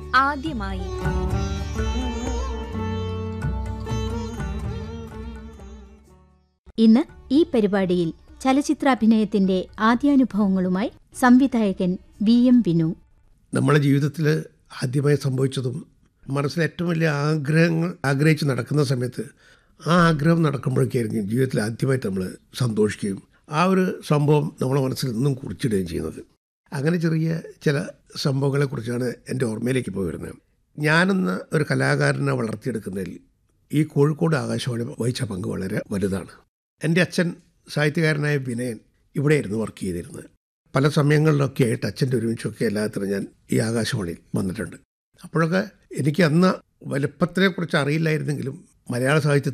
ആദ്യമായി ഇന്ന് ഈ പരിപാടിയിൽ ചലച്ചിത്രാഭിനയത്തിന്റെ ആദ്യാനുഭവങ്ങളുമായി സംവിധായകൻ വി എം വിനു നമ്മുടെ ജീവിതത്തിൽ ആദ്യമായി സംഭവിച്ചതും മനസ്സിൽ ഏറ്റവും വലിയ ആഗ്രഹങ്ങൾ ആഗ്രഹിച്ച് നടക്കുന്ന സമയത്ത് ആ ആഗ്രഹം നടക്കുമ്പോഴേക്കായിരിക്കും ജീവിതത്തിൽ ആദ്യമായിട്ട് നമ്മൾ സന്തോഷിക്കുകയും ആ ഒരു സംഭവം നമ്മുടെ മനസ്സിൽ നിന്നും കുറിച്ചിടുകയും ചെയ്യുന്നത് അങ്ങനെ ചെറിയ ചില സംഭവങ്ങളെക്കുറിച്ചാണ് എൻ്റെ ഓർമ്മയിലേക്ക് പോയി വരുന്നത് ഞാനെന്ന ഒരു കലാകാരനെ വളർത്തിയെടുക്കുന്നതിൽ ഈ കോഴിക്കോട് ആകാശവാണി വഹിച്ച പങ്ക് വളരെ വലുതാണ് എൻ്റെ അച്ഛൻ സാഹിത്യകാരനായ വിനയൻ ഇവിടെയായിരുന്നു വർക്ക് ചെയ്തിരുന്നത് പല സമയങ്ങളിലൊക്കെ ആയിട്ട് അച്ഛൻ്റെ ഒരുമിച്ചൊക്കെ എല്ലാത്തിനും ഞാൻ ഈ ആകാശവാണിയിൽ വന്നിട്ടുണ്ട് അപ്പോഴൊക്കെ എനിക്ക് അന്ന് വലുപ്പത്തിനെക്കുറിച്ച് അറിയില്ലായിരുന്നെങ്കിലും മലയാള സാഹിത്യത്തിൽ